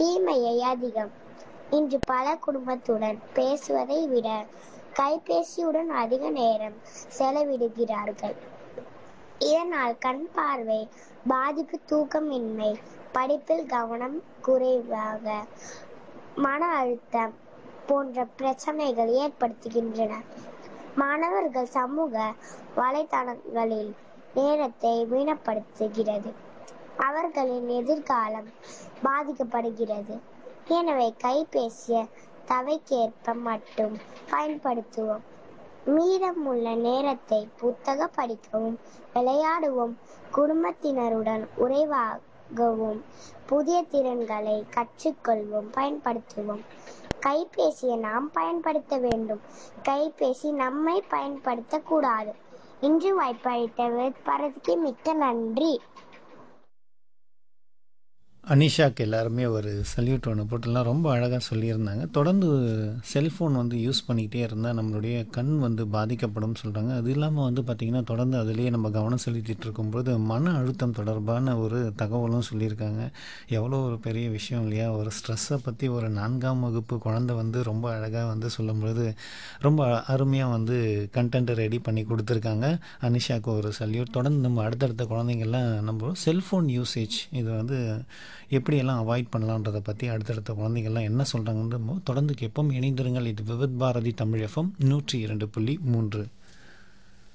தீமையை அதிகம் இன்று பல குடும்பத்துடன் பேசுவதை விட கைபேசியுடன் அதிக நேரம் செலவிடுகிறார்கள் இதனால் கண் பார்வை பாதிப்பு தூக்கமின்மை படிப்பில் கவனம் குறைவாக மன அழுத்தம் போன்ற பிரச்சனைகள் ஏற்படுத்துகின்றன மாணவர்கள் சமூக வலைதளங்களில் நேரத்தை வீணப்படுத்துகிறது அவர்களின் எதிர்காலம் பாதிக்கப்படுகிறது எனவே கைபேசிய தவைக்கேற்ப மட்டும் பயன்படுத்துவோம் மீதமுள்ள நேரத்தை புத்தக படிக்கவும் விளையாடவும் குடும்பத்தினருடன் உறைவாகவும் புதிய திறன்களை கற்றுக்கொள்வோம் பயன்படுத்துவோம் கைபேசியை நாம் பயன்படுத்த வேண்டும் கைபேசி நம்மை பயன்படுத்தக்கூடாது இன்று வாய்ப்பளித்த பரதிக்கு மிக்க நன்றி அனிஷாக்கு எல்லாருமே ஒரு சல்யூட் ஒன்று போட்டுலாம் ரொம்ப அழகாக சொல்லியிருந்தாங்க தொடர்ந்து செல்ஃபோன் வந்து யூஸ் பண்ணிக்கிட்டே இருந்தால் நம்மளுடைய கண் வந்து பாதிக்கப்படும் சொல்கிறாங்க அது இல்லாமல் வந்து பார்த்திங்கன்னா தொடர்ந்து அதிலேயே நம்ம கவனம் செலுத்திட்டு இருக்கும்போது மன அழுத்தம் தொடர்பான ஒரு தகவலும் சொல்லியிருக்காங்க எவ்வளோ ஒரு பெரிய விஷயம் இல்லையா ஒரு ஸ்ட்ரெஸ்ஸை பற்றி ஒரு நான்காம் வகுப்பு குழந்தை வந்து ரொம்ப அழகாக வந்து சொல்லும்பொழுது ரொம்ப அருமையாக வந்து கண்டென்ட் ரெடி பண்ணி கொடுத்துருக்காங்க அனிஷாக்கு ஒரு சல்யூட் தொடர்ந்து நம்ம அடுத்தடுத்த குழந்தைங்கள்லாம் நம்ம செல்ஃபோன் யூசேஜ் இது வந்து எப்படியெல்லாம் அவாய்ட் பண்ணலான்றதை பற்றி அடுத்தடுத்த குழந்தைங்கள்லாம் என்ன சொல்கிறாங்கன்னு தொடர்ந்து கேட்போம் இணைந்திருங்கள் இது விவித் பாரதி தமிழ் எஃப்எம் நூற்றி இரண்டு புள்ளி மூன்று